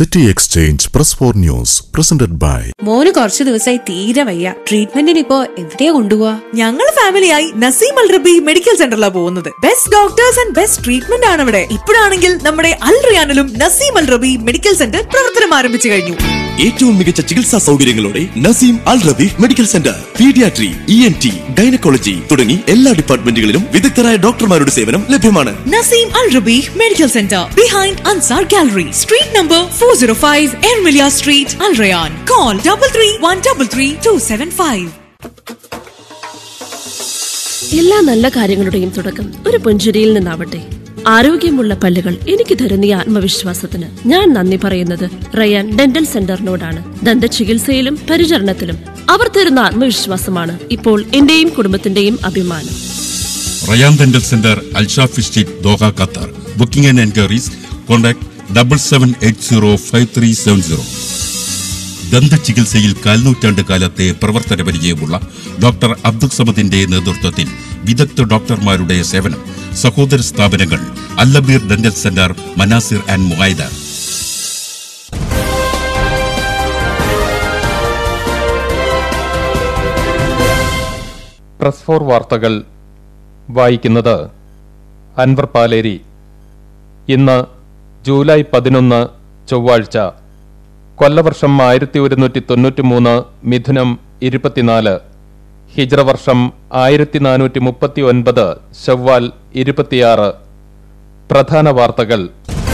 City Exchange Press for News presented by മോന് കുറച്ചു ദിവസമായി തീരെ വയ്യ ട്രീറ്റ്മെന്റിന് ഇപ്പോ എവിടെയാ കൊണ്ടുപോവാ ഞങ്ങൾ ഫാമിലിയായി നസീം അൽ റബി മെഡിക്കൽ സെന്ററിലാണ് പോകുന്നത് best doctors and best treatment ആണ് ഇവിടെ ഇപ്പോഴാണെങ്കിൽ നമ്മുടെ അൽ റിയാനിലും Naseem Al Rabi medical centre പ്രവർത്തനം ആരംഭിച്ചു കഴിഞ്ഞു ഏറ്റവും മികച്ച ചികിത്സാ സൗകര്യങ്ങളോടെ Naseem Al Rabeef medical centre paediatry E N T gynaecology തുടങ്ങി എല്ലാ ഡിപ്പാർട്ട്മെന്റുകളിലും വിദഗ്ധരായ ഡോക്ടർമാരുടെ സേവനം ലഭ്യമാണ് Naseem Al Rabi medical centre behind Ansar gallery street number four zero five Ermilia street Al Rayyan call double three one double three two seven five എല്ലാ നല്ല കാര്യങ്ങളുടെയും തുടക്കം ഒരു പുഞ്ചിരിയിൽ നിന്നാവട്ടെ ആരോഗ്യമുള്ള പല്ലുകൾ എനിക്ക് തരുന്ന ഈ ആത്മവിശ്വാസത്തിന് ഞാൻ നന്ദി പറയുന്നത് റയാൻ ഡെന്റൽ സെന്ററിനോടാണ് ദന്ത ചികിത്സയിലും പരിചരണത്തിലും അവർ തരുന്ന ആത്മവിശ്വാസമാണ് ഇപ്പോൾ എന്റെയും കുടുംബത്തിന്റെയും അഭിമാനം Rayyan dental centre Al Shafi street Doha Qatar booking and enquiries contact double seven eight zero five three seven zero ദന്ത ചികിത്സയിൽ കാൽനൂറ്റാണ്ട് കാലത്തെ പ്രവർത്തന പരിചയമുള്ള ഡോക്ടർ അബ്ദുൽ സമദിന്റെ നേതൃത്വത്തിൽ വിദഗ്ധ ഡോക്ടർമാരുടെ സേവനം സഹോദര സ്ഥാപനങ്ങൾ Al Abeer dental centre Manasir and Muhaida press four വാർത്തകൾ വായിക്കുന്നത് അൻവർ പാലേരി ഇന്ന് ജൂലൈ പതിനൊന്ന് ചൊവ്വാഴ്ച കൊല്ലവർഷം ആയിരത്തി ഒരുന്നൂറ്റി തൊണ്ണൂറ്റി മൂന്ന് മിഥുനം ഇരുപത്തിനാല് ഹിജ്ര വർഷം ആയിരത്തി നാനൂറ്റി മുപ്പത്തി ഒൻപത് ഷവ്വാൽ ഇരുപത്തിയാറ് പ്രധാന വാർത്തകൾ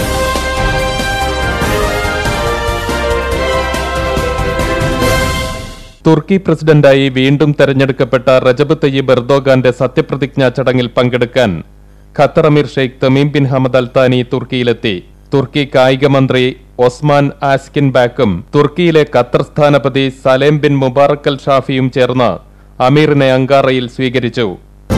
തുർക്കി പ്രസിഡന്റായി വീണ്ടും തെരഞ്ഞെടുക്കപ്പെട്ട റജബ് തയ്യബ് എർദോഗാന്റെ സത്യപ്രതിജ്ഞാ ചടങ്ങിൽ പങ്കെടുക്കാൻ ഖത്തർ അമീർ Sheikh Tamim bin Hamad Al Thani തുർക്കിയിലെത്തി തുർക്കി കായിക മന്ത്രി ഒസ്മാൻ ആസ്കിൻ ബാക്കും തുർക്കിയിലെ ഖത്തർ സ്ഥാനപതി സലേം ബിൻ മുബാറക് അൽ ഷാഫിയും ചേർന്ന് അമീറിനെ അങ്കാറയിൽ സ്വീകരിച്ചു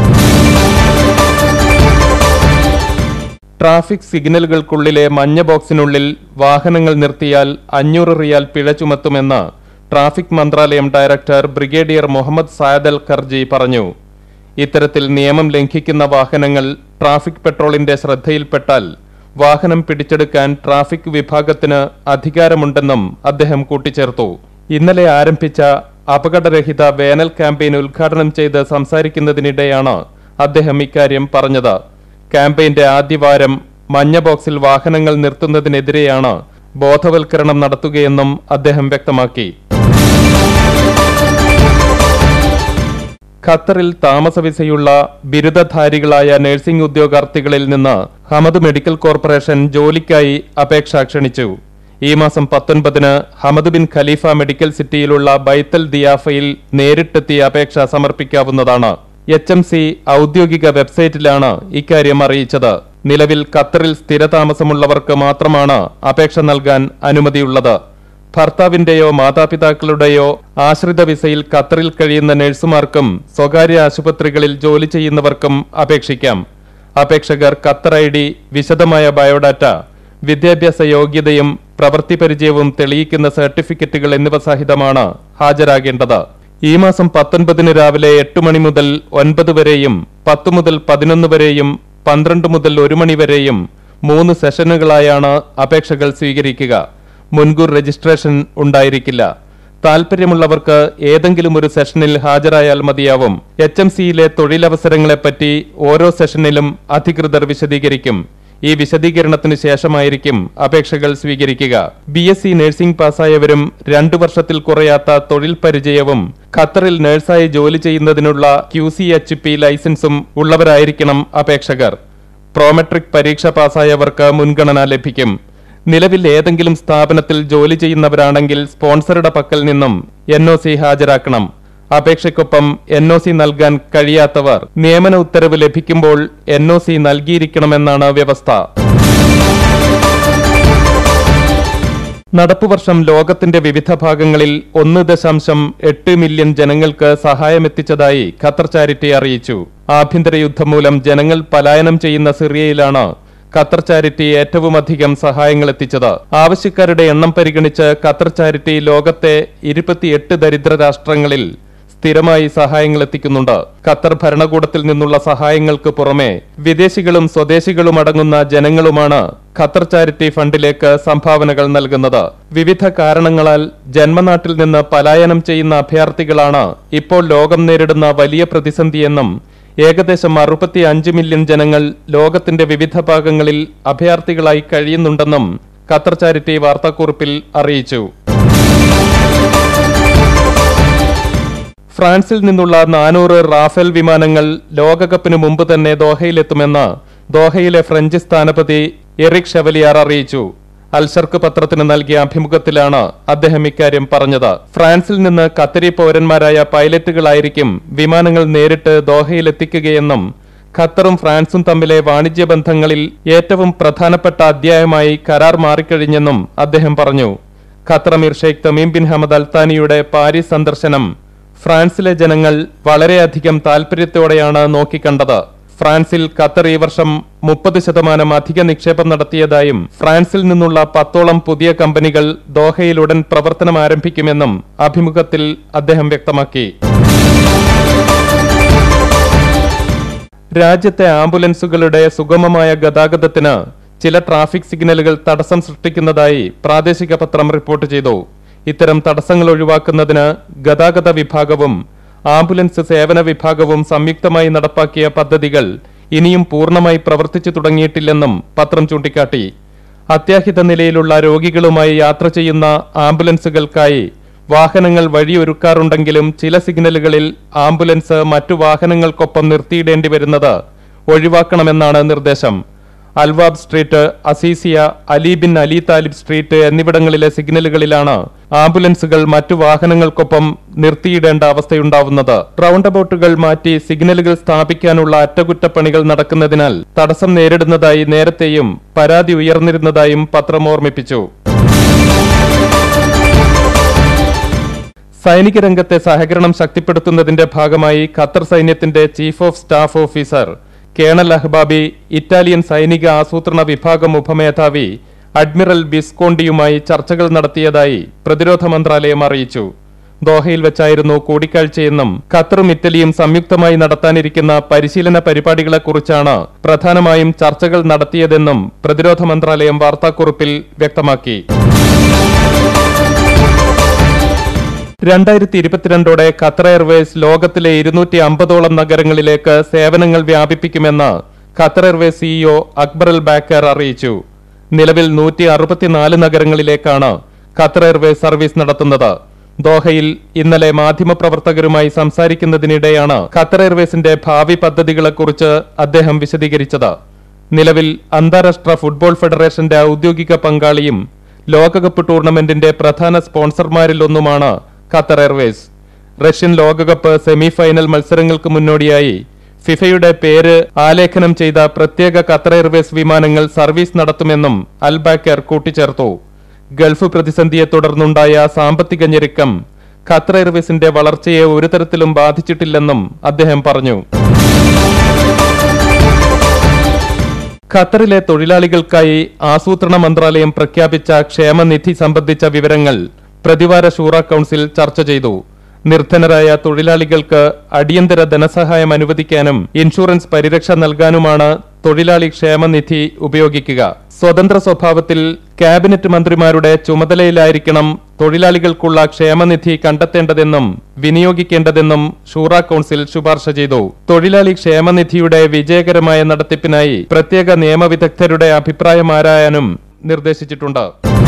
ട്രാഫിക് സിഗ്നലുകൾക്കുള്ളിലെ മഞ്ഞ ബോക്സിനുള്ളിൽ വാഹനങ്ങൾ നിർത്തിയാൽ അഞ്ഞൂറ് റിയാൽ പിഴ ചുമത്തുമെന്ന് ട്രാഫിക് മന്ത്രാലയം director brigadier Muhammad Zayed Al Kharji പറഞ്ഞു ഇത്തരത്തിൽ നിയമം ലംഘിക്കുന്ന വാഹനങ്ങൾ ട്രാഫിക് പെട്രോളിന്റെ ശ്രദ്ധയിൽപ്പെട്ടാൽ വാഹനം പിടിച്ചെടുക്കാൻ ട്രാഫിക് വിഭാഗത്തിന് അധികാരമുണ്ടെന്നും അദ്ദേഹം കൂട്ടിച്ചേർത്തു ഇന്നലെ ആരംഭിച്ച അപകടരഹിത വേനൽ ക്യാമ്പയിൻ ഉദ്ഘാടനം ചെയ്ത് സംസാരിക്കുന്നതിനിടെയാണ് അദ്ദേഹം ഇക്കാര്യം പറഞ്ഞത് ക്യാമ്പയിന്റെ ആദ്യവാരം മഞ്ഞ ബോക്സിൽ വാഹനങ്ങൾ നിർത്തുന്നതിനെതിരെയാണ് ബോധവൽക്കരണം നടത്തുകയെന്നും അദ്ദേഹം വ്യക്തമാക്കി ഖത്തറിൽ താമസ വിസയുള്ള ബിരുദധാരികളായ നഴ്സിംഗ് ഉദ്യോഗാർത്ഥികളിൽ നിന്ന് ഹമദ് മെഡിക്കൽ കോർപ്പറേഷൻ ജോലിക്കായി അപേക്ഷ ക്ഷണിച്ചു ഈ മാസം പത്തൊൻപതിന് ഹമദ് ബിൻ ഖലീഫ മെഡിക്കൽ സിറ്റിയിലുള്ള ബൈത്തൽ ദിയാഫയിൽ നേരിട്ടെത്തി അപേക്ഷ സമർപ്പിക്കാവുന്നതാണ് എച്ച് എം സി ഔദ്യോഗിക വെബ്സൈറ്റിലാണ് ഇക്കാര്യം അറിയിച്ചത് നിലവിൽ ഖത്തറിൽ സ്ഥിരതാമസമുള്ളവർക്ക് മാത്രമാണ് അപേക്ഷ നൽകാൻ അനുമതിയുള്ളത് ഭർത്താവിന്റെയോ മാതാപിതാക്കളുടെയോ ആശ്രിത വിസയിൽ ഖത്തറിൽ കഴിയുന്ന നഴ്സുമാർക്കും സ്വകാര്യ ആശുപത്രികളിൽ ജോലി ചെയ്യുന്നവർക്കും അപേക്ഷിക്കാം അപേക്ഷകർ ഖത്തർ ഐ ഡി വിശദമായ ബയോഡാറ്റ വിദ്യാഭ്യാസ യോഗ്യതയും പ്രവൃത്തി പരിചയവും തെളിയിക്കുന്ന സർട്ടിഫിക്കറ്റുകൾ എന്നിവ സഹിതമാണ് ഹാജരാകേണ്ടത് ഈ മാസം പത്തൊൻപതിന് രാവിലെ എട്ട് മണി മുതൽ ഒൻപത് വരെയും പത്ത് മുതൽ പതിനൊന്ന് വരെയും പന്ത്രണ്ട് മുതൽ ഒരു മണി വരെയും മൂന്ന് സെഷനുകളായാണ് അപേക്ഷകൾ സ്വീകരിക്കുക മുൻകൂർ രജിസ്ട്രേഷൻ ഉണ്ടായിരിക്കില്ല താൽപര്യമുള്ളവർക്ക് ഏതെങ്കിലും ഒരു സെഷനിൽ ഹാജരായാൽ മതിയാവും എച്ച് എം സിയിലെ തൊഴിലവസരങ്ങളെപ്പറ്റി ഓരോ സെഷനിലും അധികൃതർ വിശദീകരിക്കും ഈ വിശദീകരണത്തിന് ശേഷമായിരിക്കും അപേക്ഷകൾ സ്വീകരിക്കുക ബി എസ് സി നഴ്സിംഗ് പാസ്സായവരും രണ്ടു വർഷത്തിൽ കുറയാത്ത തൊഴിൽ പരിചയവും ഖത്തറിൽ നഴ്സായി ജോലി ചെയ്യുന്നതിനുള്ള ക്യു സി എച്ച് പി ലൈസൻസും ഉള്ളവരായിരിക്കണം അപേക്ഷകർ പ്രോമെട്രിക് പരീക്ഷ പാസ്സായവർക്ക് മുൻഗണന ലഭിക്കും നിലവിൽ ഏതെങ്കിലും സ്ഥാപനത്തിൽ ജോലി ചെയ്യുന്നവരാണെങ്കിൽ സ്പോൺസറുടെ പക്കൽ നിന്നും എൻ ഒ സി ഹാജരാക്കണം അപേക്ഷയ്ക്കൊപ്പം എൻ ഒ സി നൽകാൻ കഴിയാത്തവർ നിയമന ഉത്തരവ് ലഭിക്കുമ്പോൾ എൻ ഒ സി നൽകിയിരിക്കണമെന്നാണ് വ്യവസ്ഥ നടപ്പുവർഷം ലോകത്തിന്റെ വിവിധ ഭാഗങ്ങളിൽ ഒന്ന് ദശാംശം എട്ട് മില്യൺ ജനങ്ങൾക്ക് സഹായമെത്തിച്ചതായി ഖത്തർ ചാരിറ്റി അറിയിച്ചു ആഭ്യന്തര യുദ്ധം മൂലം ജനങ്ങൾ പലായനം ചെയ്യുന്ന സിറിയയിലാണ് ഖത്തർ ചാരിറ്റി ഏറ്റവുമധികം സഹായങ്ങൾ എത്തിച്ചത് ആവശ്യക്കാരുടെ എണ്ണം പരിഗണിച്ച് ഖത്തർ ചാരിറ്റി ലോകത്തെ ഇരുപത്തിയെട്ട് ദരിദ്ര രാഷ്ട്രങ്ങളിൽ സ്ഥിരമായി സഹായങ്ങൾ എത്തിക്കുന്നുണ്ട് ഖത്തർ ഭരണകൂടത്തിൽ നിന്നുള്ള സഹായങ്ങൾക്ക് പുറമെ വിദേശികളും സ്വദേശികളും അടങ്ങുന്ന ജനങ്ങളുമാണ് ഖത്തർ ചാരിറ്റി ഫണ്ടിലേക്ക് സംഭാവനകൾ നൽകുന്നത് വിവിധ കാരണങ്ങളാൽ ജന്മനാട്ടിൽ നിന്ന് പലായനം ചെയ്യുന്ന അഭയാർത്ഥികളാണ് ഇപ്പോൾ ലോകം നേരിടുന്ന വലിയ പ്രതിസന്ധിയെന്നും ഏകദേശം അറുപത്തി അഞ്ച് മില്യൺ ജനങ്ങൾ ലോകത്തിന്റെ വിവിധ ഭാഗങ്ങളിൽ അഭയാർത്ഥികളായി കഴിയുന്നുണ്ടെന്നും ഖത്തർ ചാരിറ്റി വാർത്താക്കുറിപ്പിൽ അറിയിച്ചു ഫ്രാൻസിൽ നിന്നുള്ള നാനൂറ് റാഫേൽ വിമാനങ്ങൾ ലോകകപ്പിന് മുമ്പ് തന്നെ ദോഹയിലെത്തുമെന്ന് ദോഹയിലെ ഫ്രഞ്ച് സ്ഥാനപതി എറിക് ഷെവലിയാർ അറിയിച്ചു അൽഷർക്ക് പത്രത്തിന് നൽകിയ അഭിമുഖത്തിലാണ് അദ്ദേഹം ഇക്കാര്യം പറഞ്ഞത് ഫ്രാൻസിൽ നിന്ന് ഖത്തരി പൗരന്മാരായ പൈലറ്റുകളായിരിക്കും വിമാനങ്ങൾ നേരിട്ട് ദോഹയിലെത്തിക്കുകയെന്നും ഖത്തറും ഫ്രാൻസും തമ്മിലെ വാണിജ്യ ബന്ധങ്ങളിൽ ഏറ്റവും പ്രധാനപ്പെട്ട അധ്യായമായി കരാർ മാറിക്കഴിഞ്ഞെന്നും അദ്ദേഹം പറഞ്ഞു ഖത്തർ അമീർ ഷെയ്ഖ് തമീം ബിൻ ഹമദ് അൽത്താനിയുടെ പാരീസ് സന്ദർശനം ഫ്രാൻസിലെ ജനങ്ങൾ വളരെയധികം താൽപര്യത്തോടെയാണ് നോക്കിക്കണ്ടത് ഫ്രാൻസിൽ ഖത്തർ ഈ വർഷം മുപ്പത് ശതമാനം അധിക നിക്ഷേപം നടത്തിയതായും ഫ്രാൻസിൽ നിന്നുള്ള പത്തോളം പുതിയ കമ്പനികൾ ദോഹയിൽ ഉടൻ പ്രവർത്തനം ആരംഭിക്കുമെന്നും അഭിമുഖത്തിൽ അദ്ദേഹം വ്യക്തമാക്കി രാജ്യത്തെ ആംബുലൻസുകളുടെ സുഗമമായ ഗതാഗതത്തിന് ചില ട്രാഫിക് സിഗ്നലുകൾ തടസ്സം സൃഷ്ടിക്കുന്നതായി പ്രാദേശിക പത്രം റിപ്പോർട്ട് ചെയ്തു ഇത്തരം തടസ്സങ്ങൾ ഒഴിവാക്കുന്നതിന് ഗതാഗത വിഭാഗവും ആംബുലൻസ് സേവന വിഭാഗവും സംയുക്തമായി നടപ്പാക്കിയ പദ്ധതികൾ ഇനിയും പൂർണ്ണമായി പ്രവർത്തിച്ചു തുടങ്ങിയിട്ടില്ലെന്നും പത്രം ചൂണ്ടിക്കാട്ടി അത്യാഹിത നിലയിലുള്ള രോഗികളുമായി യാത്ര ചെയ്യുന്ന ആംബുലൻസുകൾക്കായി വാഹനങ്ങൾ വഴിയൊരുക്കാറുണ്ടെങ്കിലും ചില സിഗ്നലുകളിൽ ആംബുലൻസ് മറ്റു വാഹനങ്ങൾക്കൊപ്പം നിർത്തിയിടേണ്ടി വരുന്നത് ഒഴിവാക്കണമെന്നാണ് നിർദ്ദേശം Al Waab street Aziziya Ali bin Ali Talib street എന്നിവിടങ്ങളിലെ സിഗ്നലുകളിലാണ് ആംബുലൻസുകൾ മറ്റു വാഹനങ്ങൾക്കൊപ്പം നിർത്തിയിടേണ്ട അവസ്ഥയുണ്ടാവുന്നത് റൗണ്ട് അബൌട്ടുകൾ മാറ്റി സിഗ്നലുകൾ സ്ഥാപിക്കാനുള്ള അറ്റകുറ്റപ്പണികൾ നടക്കുന്നതിനാൽ തടസ്സം നേരിടുന്നതായി നേരത്തെയും പരാതി ഉയർന്നിരുന്നതായും പത്രം ഓർമ്മിപ്പിച്ചു സൈനിക രംഗത്തെ സഹകരണം ശക്തിപ്പെടുത്തുന്നതിന്റെ ഭാഗമായി ഖത്തർ സൈന്യത്തിന്റെ chief of staff officer colonel Ahbabi Italian സൈനിക ആസൂത്രണ വിഭാഗം ഉപമേധാവി അഡ്മിറൽ ബിസ്കോണ്ടിയുമായി ചർച്ചകൾ നടത്തിയതായി പ്രതിരോധ മന്ത്രാലയം അറിയിച്ചു ദോഹയിൽ വെച്ചായിരുന്നു കൂടിക്കാഴ്ചയെന്നും ഖത്തറും ഇറ്റലിയും സംയുക്തമായി നടത്താനിരിക്കുന്ന പരിശീലന പരിപാടികളെക്കുറിച്ചാണ് പ്രധാനമായും ചർച്ചകൾ നടത്തിയതെന്നും പ്രതിരോധ മന്ത്രാലയം വാർത്താക്കുറിപ്പിൽ വ്യക്തമാക്കി രണ്ടായിരത്തി ഇരുപത്തിരണ്ടോടെ ഖത്തർ എയർവേസ് ലോകത്തിലെ ഇരുന്നൂറ്റി അമ്പതോളം നഗരങ്ങളിലേക്ക് സേവനങ്ങൾ വ്യാപിപ്പിക്കുമെന്ന് Qatar Airways CEO Akbar Al Baker അറിയിച്ചു നിലവിൽ നൂറ്റി അറുപത്തിനാല് നഗരങ്ങളിലേക്കാണ് ഖത്തർ എയർവേസ് സർവീസ് നടത്തുന്നത് ദോഹയിൽ ഇന്നലെ മാധ്യമപ്രവർത്തകരുമായി സംസാരിക്കുന്നതിനിടെയാണ് ഖത്തർ എയർവേസിന്റെ ഭാവി പദ്ധതികളെക്കുറിച്ച് അദ്ദേഹം വിശദീകരിച്ചത് നിലവിൽ അന്താരാഷ്ട്ര ഫുട്ബോൾ ഫെഡറേഷന്റെ ഔദ്യോഗിക പങ്കാളിയും ലോകകപ്പ് ടൂർണമെന്റിന്റെ പ്രധാന സ്പോൺസർമാരിലൊന്നുമാണ് ഖത്തർ എയർവേസ് റഷ്യൻ ലോകകപ്പ് സെമി ഫൈനൽ മത്സരങ്ങൾക്ക് മുന്നോടിയായി ഫിഫയുടെ പേര് ആലേഖനം ചെയ്ത പ്രത്യേക ഖത്തർ എയർവേസ് വിമാനങ്ങൾ സർവീസ് നടത്തുമെന്നും അൽബാക്കർ കൂട്ടിച്ചേർത്തു ഗൾഫ് പ്രതിസന്ധിയെ തുടർന്നുണ്ടായ സാമ്പത്തിക ഞെരുക്കം ഖത്തർ എയർവേസിന്റെ വളർച്ചയെ ഒരു തരത്തിലും ബാധിച്ചിട്ടില്ലെന്നും അദ്ദേഹം പറഞ്ഞു ഖത്തറിലെ തൊഴിലാളികൾക്കായി ആസൂത്രണ മന്ത്രാലയം പ്രഖ്യാപിച്ച ക്ഷേമനിധി സംബന്ധിച്ച വിവരങ്ങൾ പ്രതിവാര ഷൂറ കൌൺസിൽ ചർച്ച ചെയ്തു നിർധനരായ തൊഴിലാളികൾക്ക് അടിയന്തര ധനസഹായം അനുവദിക്കാനും ഇൻഷുറൻസ് പരിരക്ഷ നൽകാനുമാണ് തൊഴിലാളി ക്ഷേമനിധി ഉപയോഗിക്കുക സ്വതന്ത്ര സ്വഭാവത്തിൽ ക്യാബിനറ്റ് മന്ത്രിമാരുടെ ചുമതലയിലായിരിക്കണം തൊഴിലാളികൾക്കുള്ള ക്ഷേമനിധി കണ്ടെത്തേണ്ടതെന്നും വിനിയോഗിക്കേണ്ടതെന്നും ഷൂറ കൌൺസിൽ ശുപാർശ ചെയ്തു തൊഴിലാളി ക്ഷേമനിധിയുടെ വിജയകരമായ നടത്തിപ്പിനായി പ്രത്യേക നിയമവിദഗ്ധരുടെ അഭിപ്രായം ആരായാനും നിർദ്ദേശിച്ചിട്ടുണ്ട്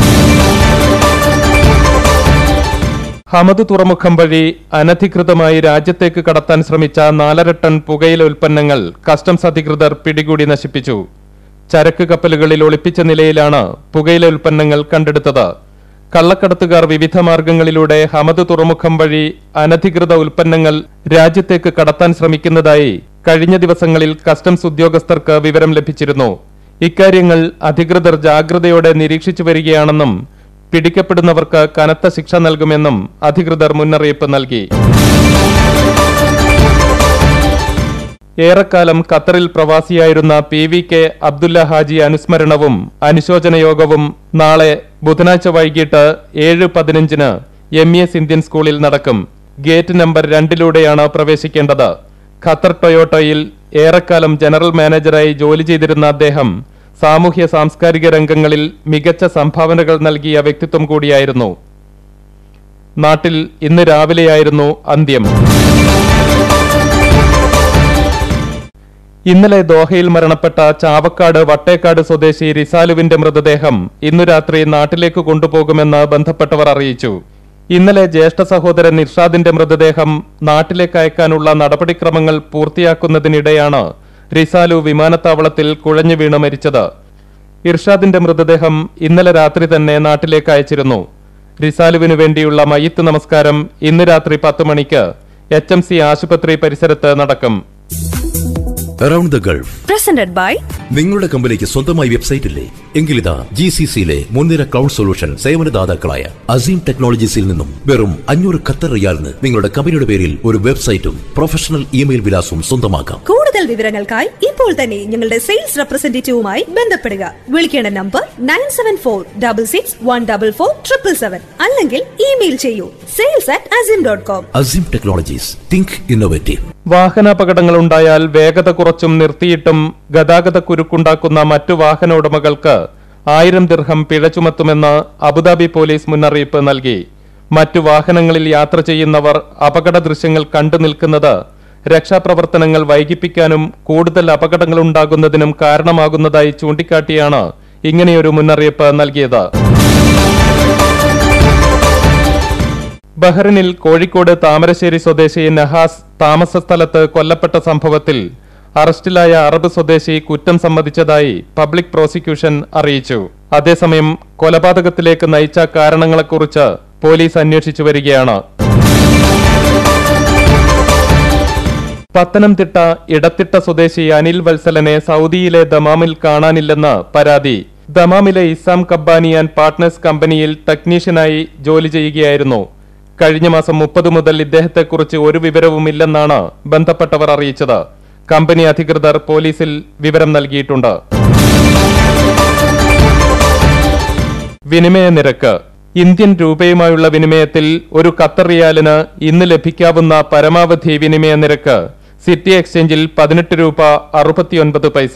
ഹമദ് തുറമുഖം വഴി അനധികൃതമായി രാജ്യത്തേക്ക് കടത്താൻ ശ്രമിച്ച നാലര ടൺ പുകയില ഉൽപ്പന്നങ്ങൾ കസ്റ്റംസ് അധികൃതർ പിടികൂടി നശിപ്പിച്ചു ചരക്ക് കപ്പലുകളിൽ ഒളിപ്പിച്ച നിലയിലാണ് പുകയില ഉൽപ്പന്നങ്ങൾ കണ്ടെടുത്തത് കള്ളക്കടത്തുകാർ വിവിധ മാർഗങ്ങളിലൂടെ ഹമദ് തുറമുഖം വഴി അനധികൃത ഉൽപ്പന്നങ്ങൾ രാജ്യത്തേക്ക് കടത്താൻ ശ്രമിക്കുന്നതായി കഴിഞ്ഞ ദിവസങ്ങളിൽ കസ്റ്റംസ് ഉദ്യോഗസ്ഥർക്ക് വിവരം ലഭിച്ചിരുന്നു ഇക്കാര്യങ്ങൾ അധികൃതർ ജാഗ്രതയോടെ നിരീക്ഷിച്ചു വരികയാണെന്നും പിടിക്കപ്പെടുന്നവർക്ക് കനത്ത ശിക്ഷ നൽകുമെന്നും അധികൃതർ മുന്നറിയിപ്പ് നൽകി ഏറെക്കാലം ഖത്തറിൽ പ്രവാസിയായിരുന്ന P V K Abdulla Haji അനുസ്മരണവും അനുശോചന യോഗവും നാളെ ബുധനാഴ്ച വൈകിട്ട് ഏഴ് പതിനഞ്ചിന് എം എസ് ഇന്ത്യൻ സ്കൂളിൽ നടക്കും ഗേറ്റ് നമ്പർ രണ്ടിലൂടെയാണ് പ്രവേശിക്കേണ്ടത് ഖത്തർ ടൊയോട്ടോയിൽ ഏറെക്കാലം ജനറൽ മാനേജറായി ജോലി ചെയ്തിരുന്ന അദ്ദേഹം സാമൂഹ്യ സാംസ്കാരിക രംഗങ്ങളിൽ മികച്ച സംഭാവനകൾ നൽകിയ വ്യക്തിത്വം കൂടിയായിരുന്നു നാട്ടിൽ ഇന്ന് രാവിലെയായിരുന്നു അന്ത്യം ഇന്നലെ ദോഹയിൽ മരണപ്പെട്ട ചാവക്കാട് വട്ടേക്കാട് സ്വദേശി റിസാലുവിന്റെ മൃതദേഹം ഇന്നു രാത്രി നാട്ടിലേക്ക് കൊണ്ടുപോകുമെന്ന് ബന്ധപ്പെട്ടവർ അറിയിച്ചു ഇന്നലെ ജ്യേഷ്ഠ സഹോദരൻ ഇർഷാദിന്റെ മൃതദേഹം നാട്ടിലേക്ക് അയക്കാനുള്ള നടപടിക്രമങ്ങൾ പൂർത്തിയാക്കുന്നതിനിടെയാണ് റിസാലു വിമാനത്താവളത്തിൽ കുഴഞ്ഞു വീണ് മരിച്ചത് ഇർഷാദിന്റെ മൃതദേഹം ഇന്നലെ രാത്രി തന്നെ നാട്ടിലേക്ക് അയച്ചിരുന്നു റിസാലുവിനു വേണ്ടിയുള്ള മയ്യത്ത് നമസ്കാരം ഇന്ന് രാത്രി പത്ത് മണിക്ക് എച്ച് എം സി ആശുപത്രി പരിസരത്ത് നടക്കും around the Gulf presented by നിങ്ങളുടെ കമ്പനിക്ക് സ്വന്തമായി വെബ്സൈറ്റ് ഇല്ലേ എങ്കിലിതാ ജി സി സിയിലെ മുൻനിര ക്ലൗഡ് സൊല്യൂഷൻ സേവനദാതാക്കളായ അസീം ടെക്നോളജീസിൽ നിന്നും വെറും അഞ്ഞൂറ് ഖത്തർ റിയാലിന് നിങ്ങളുടെ കമ്പനിയുടെ പേരിൽ ഒരു വെബ്സൈറ്റും പ്രൊഫഷണൽ ഇമെയിൽ വിലാസവും സ്വന്തമാക്കാം കൂടുതൽ വിവരങ്ങൾക്കായി ഇപ്പോൾ തന്നെ ഞങ്ങളുടെ സെയിൽസ് റെപ്രസെന്റേറ്റീവുമായി ബന്ധപ്പെടുക വിളിക്കേണ്ട number nine seven four double six one double four triple seven അല്ലെങ്കിൽ ഇമെയിൽ ചെയ്യൂ sales at Azim dot com Azeem Technologies think innovative വാഹനാപകടങ്ങളുണ്ടായാൽ വേഗത കുറച്ചും നിർത്തിയിട്ടും ഗതാഗത കുരുക്കുണ്ടാക്കുന്ന മറ്റു വാഹന ഉടമകൾക്ക് ആയിരം ദിർഹം പിഴ ചുമത്തുമെന്ന് അബുദാബി പോലീസ് മുന്നറിയിപ്പ് നൽകി മറ്റു വാഹനങ്ങളിൽ യാത്ര ചെയ്യുന്നവർ അപകട ദൃശ്യങ്ങൾ കണ്ടു നിൽക്കുന്നത് രക്ഷാപ്രവർത്തനങ്ങൾ വൈകിപ്പിക്കാനും കൂടുതൽ അപകടങ്ങളുണ്ടാകുന്നതിനും കാരണമാകുന്നതായി ചൂണ്ടിക്കാട്ടിയാണ് ഇങ്ങനെയൊരു മുന്നറിയിപ്പ് നൽകിയത് ബഹ്റിനിൽ കോഴിക്കോട് താമരശ്ശേരി സ്വദേശി നഹാസ് താമസ സ്ഥലത്ത് കൊല്ലപ്പെട്ട സംഭവത്തിൽ അറസ്റ്റിലായ അറബ് സ്വദേശി കുറ്റം സമ്മതിച്ചതായി പബ്ലിക് പ്രോസിക്യൂഷൻ അറിയിച്ചു അതേസമയം കൊലപാതകത്തിലേക്ക് നയിച്ച കാരണങ്ങളെക്കുറിച്ച് പോലീസ് അന്വേഷിച്ചു വരികയാണ് പത്തനംതിട്ട ഇടത്തിട്ട സ്വദേശി അനിൽ വത്സലനെ സൗദിയിലെ ദമാമിൽ കാണാനില്ലെന്ന് പരാതി ദമാമിലെ ഇസാം കബ്ബാനി ആൻഡ് പാർട്ട്നേഴ്സ് കമ്പനിയിൽ ടെക്നീഷ്യനായി ജോലി ചെയ്യുകയായിരുന്നു കഴിഞ്ഞ മാസം മുപ്പത് മുതൽ ഇദ്ദേഹത്തെക്കുറിച്ച് ഒരു വിവരവുമില്ലെന്നാണ് ബന്ധപ്പെട്ടവർ അറിയിച്ചത് കമ്പനി അധികൃതർ പോലീസിൽ വിവരം നൽകിയിട്ടുണ്ട് വിനിമയ നിരക്ക് ഇന്ത്യൻ രൂപയുമായുള്ള വിനിമയത്തിൽ ഒരു ഖത്തർ റിയാലിന് ഇന്ന് ലഭിക്കാവുന്ന പരമാവധി വിനിമയ നിരക്ക് സിറ്റി എക്സ്ചേഞ്ചിൽ പതിനെട്ട് രൂപ അറുപത്തിയൊൻപത് പൈസ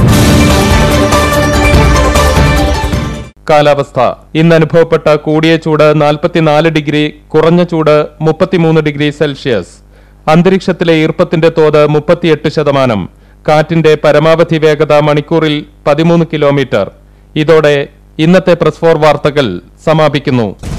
കാലാവസ്ഥ ഇന്ന് അനുഭവപ്പെട്ട കൂടിയ ചൂട് നാൽപ്പത്തിനാല് ഡിഗ്രി കുറഞ്ഞ ചൂട് മുപ്പത്തിമൂന്ന് ഡിഗ്രി സെൽഷ്യസ് അന്തരീക്ഷത്തിലെ ഈർപ്പത്തിന്റെ തോത് മുപ്പത്തിയെട്ട് ശതമാനം കാറ്റിന്റെ പരമാവധി വേഗത മണിക്കൂറിൽ പതിമൂന്ന് കിലോമീറ്റർ ഇതോടെ ഇന്നത്തെ പ്രസ് ഫോർ വാർത്തകൾ സമാപിക്കുന്നു